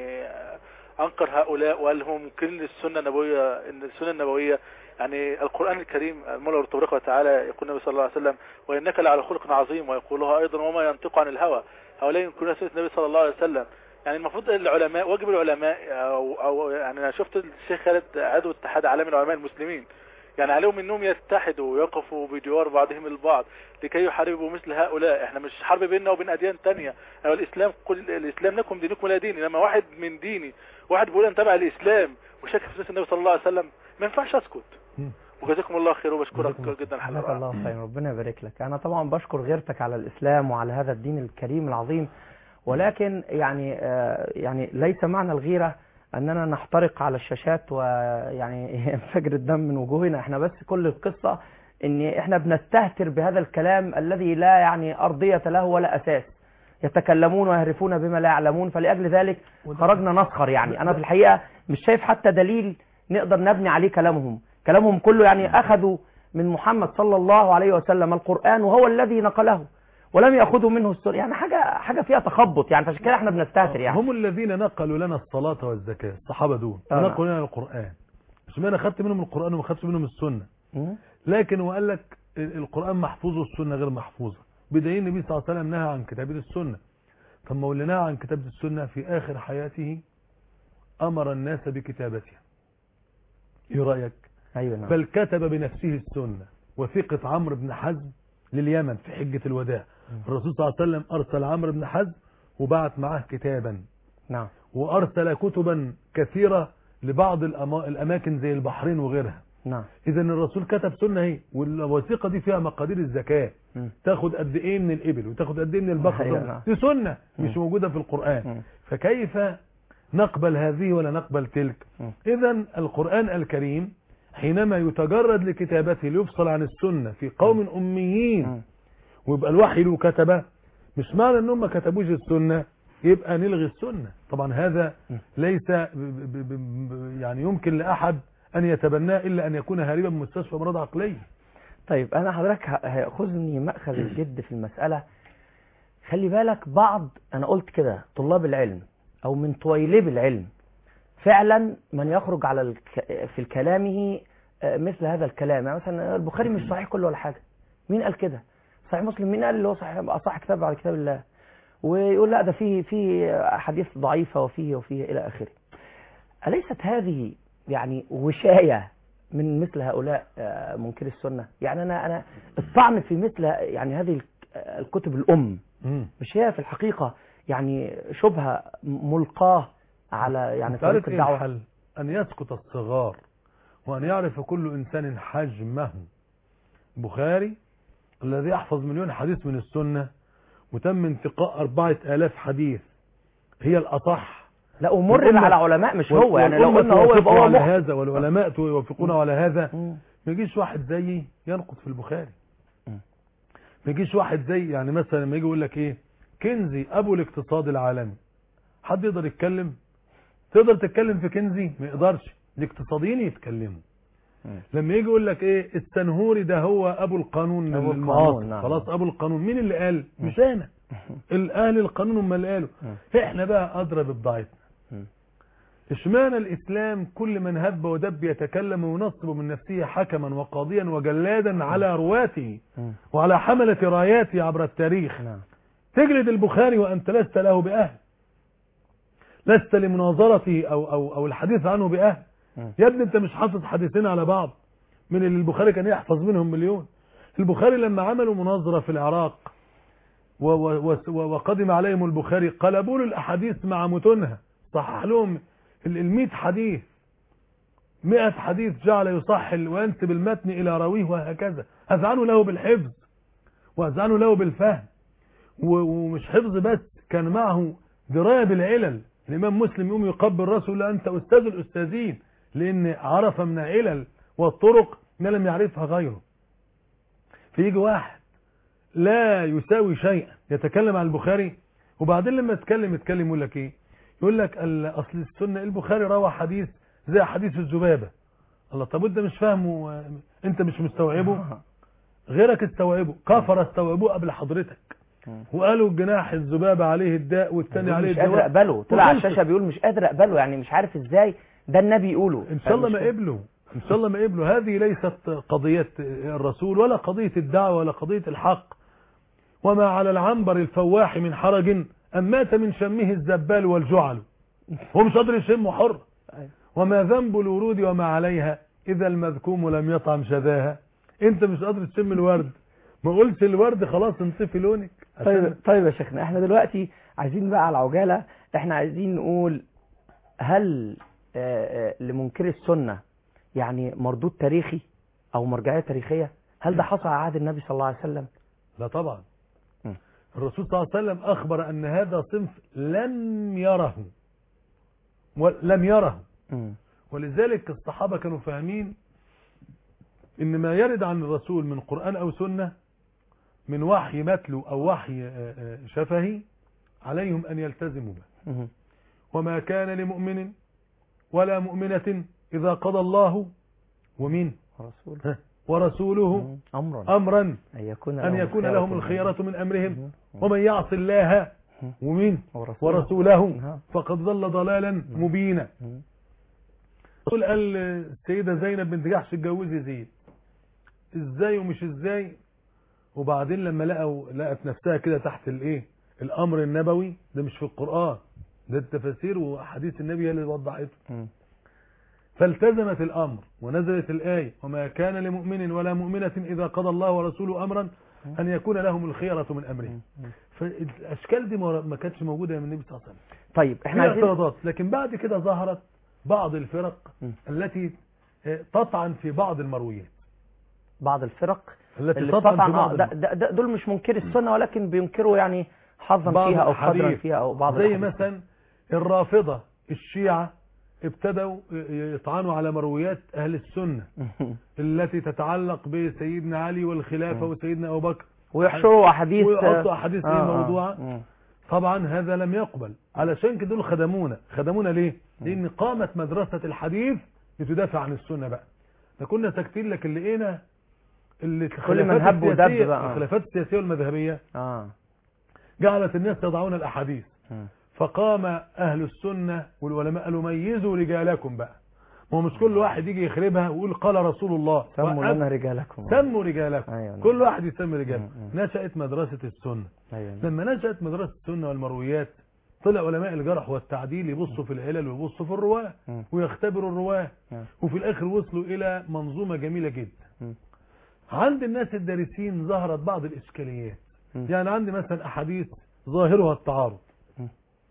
انكر هؤلاء وقال لهم كل السنة النبوية ان السنة النبوية يعني القرآن الكريم المولى تبارك وتعالى يقول النبي صلى الله عليه وسلم وإنك لعلى خلق عظيم ويقولها أيضا وما ينطق عن الهوى هؤلاء يكونون سنة النبي صلى الله عليه وسلم يعني المفروض العلماء واجب العلماء أو, أو يعني أنا شفت الشيخ خالد عضو اتحاد عالمي العلماء المسلمين يعني عليهم انهم يتحدوا ويقفوا بجوار بعضهم البعض لكي يحاربوا مثل هؤلاء احنا مش حرب بيننا وبين اديان تانية يعني الاسلام قل الاسلام لكم دينكم لا ديني لما واحد من ديني واحد بيقول انا تبع الاسلام وشاك في سنة النبي صلى الله عليه وسلم ما ينفعش اسكت مم. وجزاكم الله خير وبشكرك جزاكم الله جدا جزاك حضرتك الله خير ربنا يبارك لك أنا طبعا بشكر غيرتك على الإسلام وعلى هذا الدين الكريم العظيم ولكن يعني آه، يعني ليس معنى الغيرة أننا نحترق على الشاشات ويعني ينفجر الدم من وجوهنا احنا بس كل القصة ان احنا بنستهتر بهذا الكلام الذي لا يعني أرضية له ولا أساس يتكلمون ويهرفون بما لا يعلمون فلأجل ذلك خرجنا نسخر يعني أنا في الحقيقة مش شايف حتى دليل نقدر نبني عليه كلامهم كلامهم كله يعني أخذوا من محمد صلى الله عليه وسلم القرآن وهو الذي نقله ولم يأخذوا منه السنة يعني حاجة حاجة فيها تخبط يعني فعشان كده احنا بنستهتر يعني هم الذين نقلوا لنا الصلاة والزكاة الصحابة دول آه. نقلوا لنا القرآن مش ما انا خدت منهم القرآن وما خدتش منهم السنة مم. لكن هو قال لك القرآن محفوظ والسنة غير محفوظة بدليل النبي صلى الله عليه وسلم نهى عن كتابة السنة طب ما هو اللي نهى عن كتابة السنة في آخر حياته أمر الناس بكتابتها ايه رأيك ايوه نعم بل كتب بنفسه السنة وثيقة عمرو بن حزم لليمن في حجة الوداع الرسول صلى الله عليه وسلم أرسل عمرو بن حزم وبعت معاه كتابا نعم وأرسل كتبا كثيرة لبعض الأما- الأماكن زي البحرين وغيرها نعم إذا الرسول كتب سنة اهي والوثيقة دي فيها مقادير الزكاة مم. تاخد قد ايه من الإبل وتاخد قد ايه من أيوة، البقر نعم. دي سنة مش مم. موجودة في القرآن مم. فكيف نقبل هذه ولا نقبل تلك مم. إذا القرآن الكريم حينما يتجرد لكتابته ليفصل عن السنة في قوم أميين مم. ويبقى الوحي له كتبه مش معنى انهم ما كتبوش السنة يبقى نلغي السنة طبعا هذا م. ليس ب ب ب ب يعني يمكن لأحد أن يتبناه إلا أن يكون هاربا من مستشفى أمراض عقلية طيب انا حضرتك ه- هياخذني مأخذ الجد في المسألة خلي بالك بعض انا قلت كده طلاب العلم او من طويلب العلم فعلا من يخرج على الك... في كلامه آه، مثل هذا الكلام يعني مثلا البخاري مش صحيح كله ولا حاجة مين قال كده صحيح مسلم مين قال اللي هو صحيح اصح كتاب على كتاب الله ويقول لا ده فيه في احاديث ضعيفة وفيه وفيه الى اخره أليست هذه يعني وشاية من مثل هؤلاء آه، منكري السنة يعني أنا أنا الطعن في مثل يعني هذه الك- آه، الكتب الأم مش هي في الحقيقة يعني شبهة ملقاة على يعني تعرف طريق إيه الدعوة الحل أن يسقط الصغار وأن يعرف كل إنسان حجمه بخاري الذي يحفظ مليون حديث من السنة وتم انتقاء أربعة آلاف حديث هي الأصح لا ومر والأمة- على علماء مش هو يعني لو والأمة قلنا هو يبقى توافقوا هو على مخطئ. هذا والعلماء يوافقون على هذا مم. ما يجيش واحد زيي ينقد في البخاري مم. ما يجيش واحد زي يعني مثلا لما يجي يقول لك ايه كنزي ابو الاقتصاد العالمي حد يقدر يتكلم تقدر تتكلم في كنزي ما يقدرش الاقتصاديين يتكلموا مم. لما يجي يقول لك ايه السنهوري ده هو ابو القانون أبو المعاصر القانون، نعم. خلاص ابو القانون مين اللي قال مش انا الاهل القانون هم اللي قالوا مم. احنا بقى ادرى ببضاعتنا مم. اشمعنى الاسلام كل من هب ودب يتكلم وينصب من نفسه حكما وقاضيا وجلادا على رواته مم. وعلى حملة راياته عبر التاريخ نعم تجلد البخاري وانت لست له باهل لست لمناظرته او او او الحديث عنه باهل مم. يا ابني انت مش حافظ حديثين على بعض من اللي البخاري كان يحفظ منهم مليون البخاري لما عملوا مناظرة في العراق و و و وقدم عليهم البخاري قلبوا له الاحاديث مع متونها صحح لهم ال 100 حديث 100 حديث جعل يصحح وينسب المتن الى راويه وهكذا اذعنوا له بالحفظ واذعنوا له بالفهم و- ومش حفظ بس كان معه درايه بالعلل الامام مسلم يقوم يقبل راسه يقول له انت استاذ الاستاذين لان عرف من العلل والطرق ما لم يعرفها غيره فيجي واحد لا يساوي شيئا يتكلم عن البخاري وبعدين لما يتكلم يتكلم يقول لك ايه يقول لك ال- اصل السنه البخاري روى حديث زي حديث الذبابه الله طب انت مش فاهمه آه، انت مش مستوعبه غيرك استوعبه كفر استوعبوه قبل حضرتك مم. وقالوا الجناح الذبابه عليه الداء والثاني عليه مش قادر الدواء اقبله طلع على وخلصت. الشاشة بيقول مش قادر اقبله يعني مش عارف ازاي ده النبي يقوله ان شاء الله ما فمش- قبلوا ان شاء الله ما قبلوا هذه ليست قضية الرسول ولا قضية الدعوة ولا قضية الحق وما على العنبر الفواح من حرج أم مات من شمه الزبال والجعل هو مش قادر يشم حر أيوة. وما ذنب الورود وما عليها إذا المذكوم لم يطعم شذاها انت مش قادر تشم الورد ما قلتش الورد خلاص انطفي لونك عشان- طيب طيب يا شيخنا احنا دلوقتي عايزين بقى على عجالة احنا عايزين نقول هل آه، آه، لمنكر السنة يعني مردود تاريخي او مرجعية تاريخية هل ده حصل على عهد النبي صلى الله عليه وسلم لا طبعا م. الرسول صلى الله عليه وسلم أخبر أن هذا صنف لم يره ولم يره مم. ولذلك الصحابة كانوا فاهمين ان ما يرد عن الرسول من قرآن او سنة من وحي متلو او وحي آه، آه، شفهي عليهم ان يلتزموا به مم. وما كان لمؤمن ولا مؤمنة اذا قضى الله ومين رسول ها، ورسوله مم. امرا امرا ان يكون ان يكون لهم الخيرة من امرهم مم. ومن يعص الله ومين ورسوله ورسوله نعم. فقد ضل ضلالا مبينا مم. الرسول قال السيدة زينب بنت جحش اتجوزي زيد ازاي ومش ازاي وبعدين لما لقوا لقت نفسها كده تحت الايه الامر النبوي ده مش في القرآن ده التفاسير وحديث النبي هي اللي وضحته مم. فالتزمت الامر ونزلت الايه وما كان لمؤمن ولا مؤمنة اذا قضى الله ورسوله امرا ان يكون لهم الخيرة من امرهم فالاشكال دي ما ما كانتش موجودة من النبي صلى الله عليه وسلم طيب احنا فيها عايزين اعتراضات لكن بعد كده ظهرت بعض الفرق م. التي آه، تطعن في بعض المرويات بعض الفرق التي اللي تطعن طبعا في آه، بعض ده ده ده دول مش منكر السنة ولكن بينكروا يعني حظا بعض فيها او قدرا الأحاديث. فيها او بعض زي الأحاديث. مثلا الرافضة الشيعة ابتدوا يطعنوا على مرويات أهل السنة التي تتعلق بسيدنا علي والخلافة م. وسيدنا أبو بكر ويحشروا احاديث ويحطوا أحاديث إيه آه، آه. موضوعة مم. طبعا هذا لم يقبل علشان كده دول خدمونا خدمونا ليه لان قامت مدرسة الحديث لتدافع عن السنة بقى ده كنا ساكتين لك اللي لقينا اللي كل من هب ودب السياسية بقى. الخلافات السياسية والمذهبية اه جعلت الناس يضعون الأحاديث مم. فقام أهل السنة والعلماء قالوا ميزوا رجالكم بقى ما هو مش كل واحد يجي يخربها ويقول قال رسول الله سموا وقف- لنا رجالكم سموا رجالكم أيوة نعم. كل واحد يسمي رجاله م- م. نشأت مدرسة السنة ايوه لما نشأت مدرسة السنة والمرويات طلع علماء الجرح والتعديل يبصوا في العلل ويبصوا في الرواة م. ويختبروا الرواة نعم. وفي الآخر وصلوا إلى منظومة جميلة جدا م. عند الناس الدارسين ظهرت بعض الإشكاليات م. يعني عندي مثلا أحاديث ظاهرها التعارض م.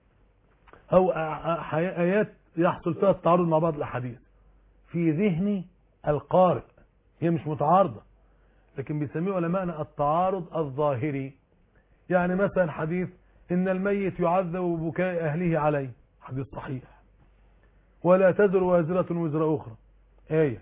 أو آ- آ- آيات يحصل فيها التعارض مع بعض الأحاديث في ذهن القارئ هي مش متعارضة لكن بيسميه علماءنا التعارض الظاهري يعني مثلا حديث إن الميت يعذب ببكاء أهله عليه حديث صحيح ولا تزر وازرة وزر أخرى آية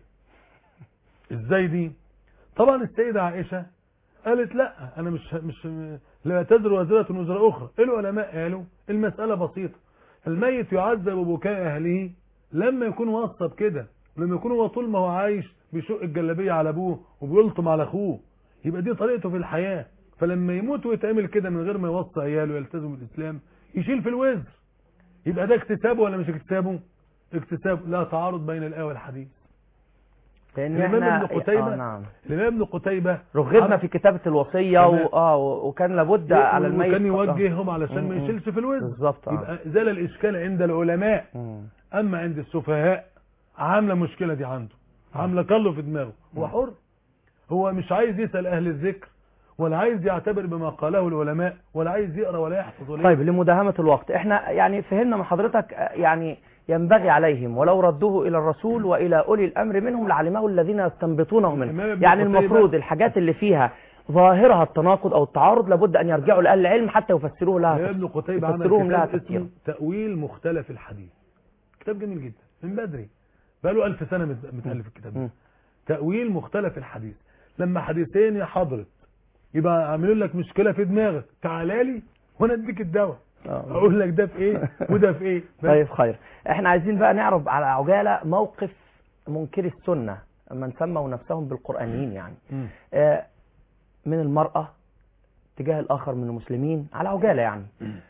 إزاي دي طبعا السيدة عائشة قالت لا أنا مش مش لا تزر وازرة وزر أخرى العلماء قالوا المسألة بسيطة الميت يعذب ببكاء أهله لما يكون وصب كده لما يكون هو طول ما هو عايش بيشق الجلابية على أبوه وبيلطم على أخوه يبقى دي طريقته في الحياة فلما يموت ويتعمل كده من غير ما يوصي عياله يلتزم بالإسلام يشيل في الوزر يبقى ده اكتسابه ولا مش اكتسابه اكتساب لا تعارض بين الآية والحديث لان الإمام احنا ابن قتيبة آه نعم الإمام ابن قتيبة رغبنا في كتابة الوصية و... تمام. اه و- وكان لابد على الميت وكان يوجههم علشان ما م- م. يشيلش في الوزر بالظبط اه يبقى زال الإشكال عند العلماء مم. أما عند السفهاء عاملة مشكلة دي عنده عاملة كله في دماغه هو حر هو مش عايز يسأل أهل الذكر ولا عايز يعتبر بما قاله العلماء ولا عايز يقرأ ولا يحفظ ولا طيب لمداهمة الوقت احنا يعني فهمنا من حضرتك آه، يعني ينبغي عليهم ولو ردوه الى الرسول والى اولي الامر منهم لعلمه الذين يستنبطونه الإمام منه ابن يعني قتيبة- المفروض الحاجات اللي فيها ظاهرها التناقض او التعارض لابد ان يرجعوا لاهل العلم حتى يفسروه يا لها ابن قتيبة عمل يفسروهم لها كتاب تفسيرا اسمه تأويل مختلف الحديث كتاب جميل جدا من بدري بقى له ألف سنة مت- متألف الكتاب مم. ده تأويل مختلف الحديث لما حديثين يا حضرت يبقى عاملين لك مشكلة في دماغك تعالى لي وانا اديك الدواء آه. اقول لك ده في ايه وده في ايه بس. طيب خير احنا عايزين بقى نعرض على عجالة موقف منكر السنة من سموا نفسهم بالقرآنيين يعني مم. آه، من المرأة تجاه الآخر من المسلمين على عجالة يعني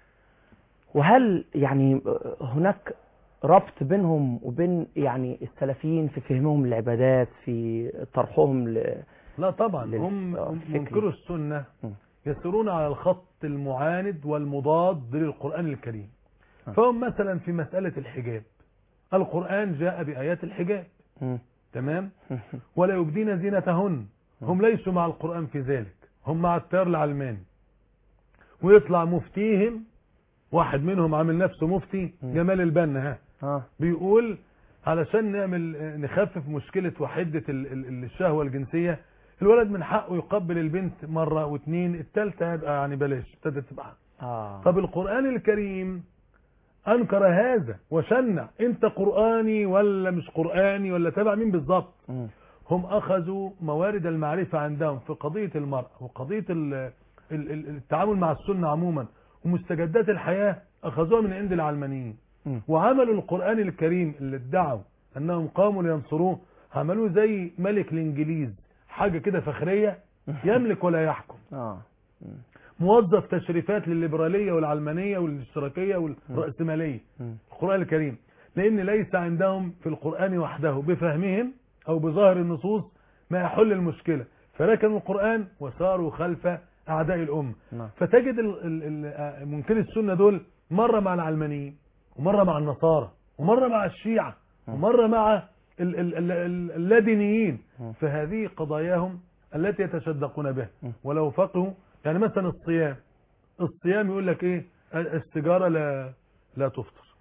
وهل يعني آه، هناك ربط بينهم وبين يعني السلفيين في فهمهم للعبادات في طرحهم ل... لا طبعا لل- هم آه، هم فكري. منكروا السنة مم. يسيرون على الخط المعاند والمضاد للقرآن الكريم آه. فهم مثلا في مسألة الحجاب القرآن جاء بآيات الحجاب مم. تمام ولا يبدين زينتهن هم ليسوا مع القرآن في ذلك هم مع التيار العلماني ويطلع مفتيهم واحد منهم عامل نفسه مفتي مم. جمال البنا ها اه بيقول علشان نعمل نخفف مشكلة وحدة ال- ال- الشهوة الجنسية الولد من حقه يقبل البنت مرة واثنين التالتة يبقى يعني بلاش ابتدت تبقى اه طب القرآن الكريم أنكر هذا وشنع أنت قرآني ولا مش قرآني ولا تبع مين بالظبط مم. هم أخذوا موارد المعرفة عندهم في قضية المرأة وقضية ال- ال- ال- التعامل مع السنة عموما ومستجدات الحياة أخذوها من عند العلمانيين مم. وعملوا القرآن الكريم اللي ادعوا أنهم قاموا لينصروه عملوه زي ملك الإنجليز حاجة كده فخرية يملك ولا يحكم اه مم. موظف تشريفات للليبرالية والعلمانية والاشتراكية والرأسمالية مم. القرآن الكريم لأن ليس عندهم في القرآن وحده بفهمهم أو بظاهر النصوص ما يحل المشكلة فركنوا القرآن وساروا خلف أعداء الأمة نعم. فتجد ال- ال- ال- منكري السنة دول مرة مع العلمانيين ومرة مع النصارى ومرة مع الشيعة ومرة مع ال- ال- ال- ال- اللادينيين مم. فهذه قضاياهم التي يتشدقون بها مم. ولو فقهوا يعني مثلا الصيام الصيام يقول لك ايه السجارة لا لا تفطر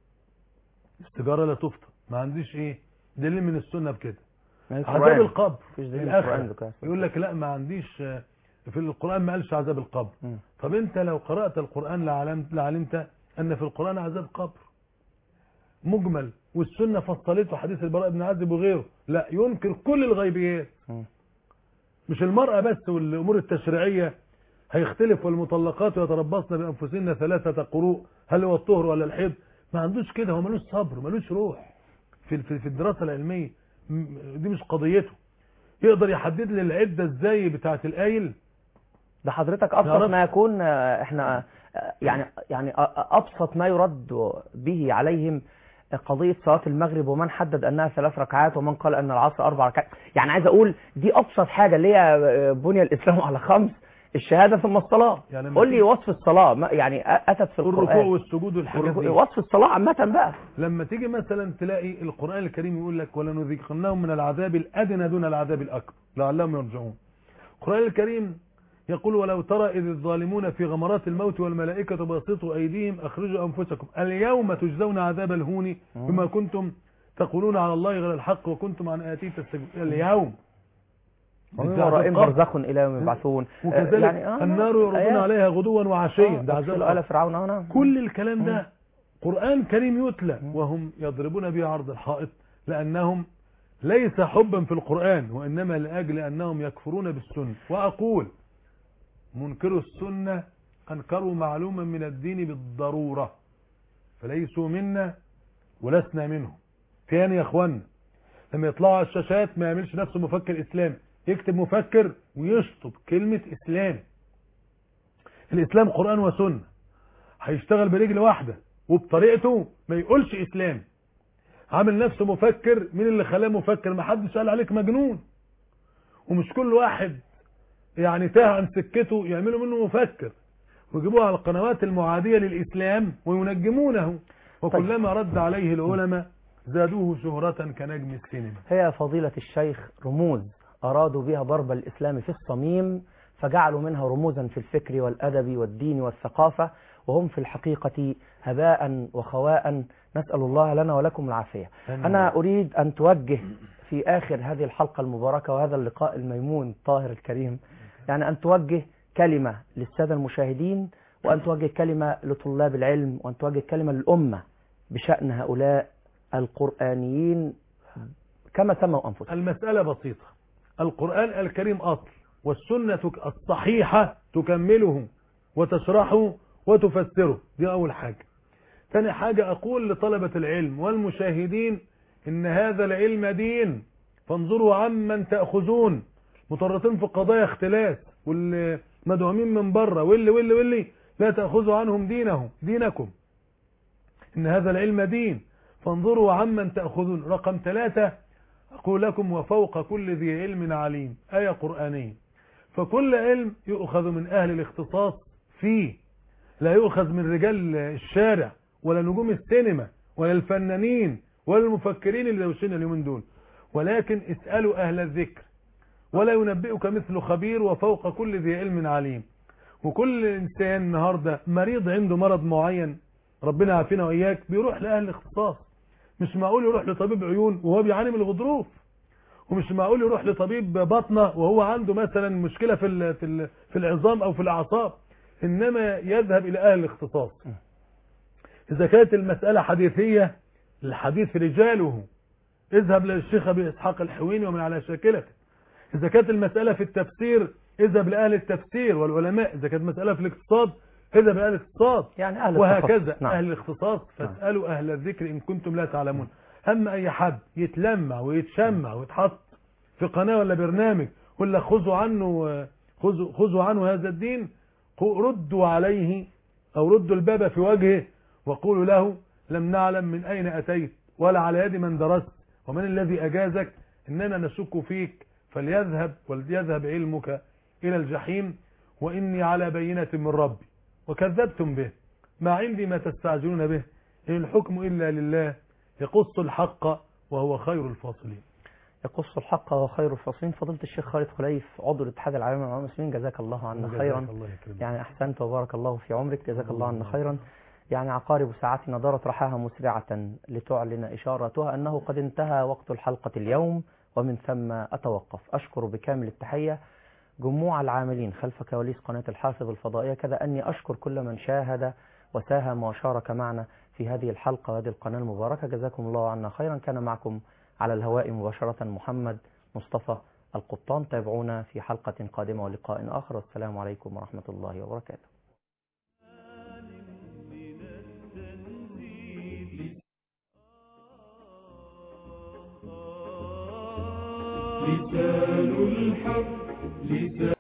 السجارة لا تفطر ما عنديش ايه دليل من السنة بكده يعني عذاب القرآن. القبر مفيش في دليل من القرآن الآخرة ذكر. يقول لك لا ما عنديش آه، في القرآن ما قالش عذاب القبر مم. طب انت لو قرأت القرآن لعلمت, لعلمت ان في القرآن عذاب قبر مجمل والسنة فصلته حديث البراء بن عازب وغيره لا ينكر كل الغيبيات مم. مش المرأة بس والأمور التشريعية هيختلف والمطلقات يتربصن بأنفسهن ثلاثة قروء هل هو الطهر ولا الحيض ما عندوش كده هو ملوش صبر ملوش روح في في في الدراسة العلمية م- دي مش قضيته يقدر يحدد لي العدة ازاي بتاعة القايل ده حضرتك ابسط نعرف. ما يكون آه، احنا آه، يعني يعني آه، ابسط ما يرد به عليهم قضية صلاة المغرب ومن حدد انها ثلاث ركعات ومن قال ان العصر اربع ركعات يعني عايز اقول دي ابسط حاجة اللي هي آه، بني الاسلام على خمس الشهادة ثم الصلاة يعني لما قول لي تيجي- وصف الصلاة ما- يعني اتت في الركوع القرآن والسجود والحاجات والركوع- دي وصف الصلاة عامة بقى لما تيجي مثلا تلاقي القرآن الكريم يقول لك ولنذيقنهم من العذاب الأدنى دون العذاب الأكبر لعلهم يرجعون القرآن الكريم يقول ولو ترى إذ الظالمون في غمرات الموت والملائكة باسطوا أيديهم أخرجوا أنفسكم اليوم تجزون عذاب الهون بما كنتم تقولون على الله غير الحق وكنتم عن آياته تستكبرون اليوم ومن ده عذاب ورائهم قبر. برزخ الى يوم يبعثون آه، وكذلك يعني آه، النار يعرضون آيات. عليها غدوا وعشيا آه، ده عذاب أرسلوا قبر. آل فرعون آه، نعم. كل الكلام ده قرآن كريم يتلى وهم يضربون به عرض الحائط لأنهم ليس حبا في القرآن وإنما لأجل أنهم يكفرون بالسنة وأقول منكروا السنة أنكروا معلوما من الدين بالضرورة فليسوا منا ولسنا منهم تاني يا اخوانا لما يطلعوا على الشاشات ما يعملش نفسه مفكر اسلام يكتب مفكر ويشطب كلمة اسلام الاسلام قرآن وسنة هيشتغل برجل واحدة وبطريقته ما يقولش اسلام عامل نفسه مفكر مين اللي خلاه مفكر ما حدش قال عليك مجنون ومش كل واحد يعني تاه عن سكته يعملوا منه مفكر ويجيبوه على القنوات المعادية للإسلام وينجمونه وكلما رد عليه العلماء زادوه شهرة كنجم السينما هي فضيلة الشيخ رموز أرادوا بها ضرب الإسلام في الصميم فجعلوا منها رموزا في الفكر والأدب والدين والثقافة وهم في الحقيقة هباء وخواء نسأل الله لنا ولكم العافية آمين. أنا أريد أن توجه في آخر هذه الحلقة المباركة وهذا اللقاء الميمون الطاهر الكريم يعني أن توجه كلمة للسادة المشاهدين وأن توجه كلمة لطلاب العلم وأن توجه كلمة للأمة بشأن هؤلاء القرآنيين كما سموا أنفسهم المسألة بسيطة القرآن الكريم أصل والسنة تك- الصحيحة تكمله وتشرحه وتفسره دي أول حاجة ثاني حاجة أقول لطلبة العلم والمشاهدين إن هذا العلم دين فانظروا عمن تأخذون مطرطين في قضايا اختلاس والمدعومين من بره واللي واللي واللي لا تأخذوا عنهم دينهم دينكم إن هذا العلم دين فانظروا عمن تأخذون رقم ثلاثة أقول لكم وفوق كل ذي علم عليم آية قرآنية فكل علم يؤخذ من أهل الاختصاص فيه لا يؤخذ من رجال الشارع ولا نجوم السينما ولا الفنانين ولا المفكرين اللي دوشين اليومين دول ولكن اسألوا أهل الذكر ولا ينبئك مثل خبير وفوق كل ذي علم عليم وكل إنسان النهاردة مريض عنده مرض معين ربنا عافينا وإياك بيروح لأهل الاختصاص مش معقول يروح لطبيب عيون وهو بيعاني من الغضروف ومش معقول يروح لطبيب بطنة وهو عنده مثلا مشكلة في ال في ال في العظام او في الاعصاب انما يذهب الى اهل الاختصاص اذا كانت المسألة حديثية الحديث رجاله اذهب للشيخ ابي اسحاق الحويني ومن على شاكلته اذا كانت المسألة في التفسير اذهب لاهل التفسير والعلماء اذا كانت مسألة في الاقتصاد اذهب لاهل الاقتصاد يعني أهل وهكذا التخصص. نعم. أهل الاختصاص فاسألوا أهل الذكر إن كنتم لا تعلمون أما أي حد يتلمع ويتشمع ويتحط في قناة ولا برنامج ولا خذوا عنه خذوا, خذوا عنه هذا الدين قو- ردوا عليه أو ردوا الباب في وجهه وقولوا له لم نعلم من أين أتيت ولا على يد من درست ومن الذي أجازك إننا نشك فيك فليذهب وليذهب علمك إلى الجحيم وإني على بينة من ربي وكذبتم به ما عندي ما تستعجلون به إن الحكم إلا لله يقص الحق وهو خير الفاصلين يقص الحق وخير الفاصلين فضيلة الشيخ خالد خليف عضو الاتحاد العالمي للعلماء المسلمين جزاك الله عنا جزاك خيرا الله يكرمك. يعني أحسنت وبارك الله في عمرك جزاك الله عنا خيرا يعني عقارب ساعتنا دارت رحاها مسرعة لتعلن إشارتها أنه قد انتهى وقت الحلقة اليوم ومن ثم أتوقف أشكر بكامل التحية جموع العاملين خلف كواليس قناة الحافظ الفضائية كذا أني أشكر كل من شاهد وساهم وشارك معنا في هذه الحلقة وهذه القناة المباركة جزاكم الله عنا خيرا كان معكم على الهواء مباشرة محمد مصطفى القطان تابعونا في حلقة قادمة ولقاء آخر والسلام عليكم ورحمة الله وبركاته لسان الحق لسان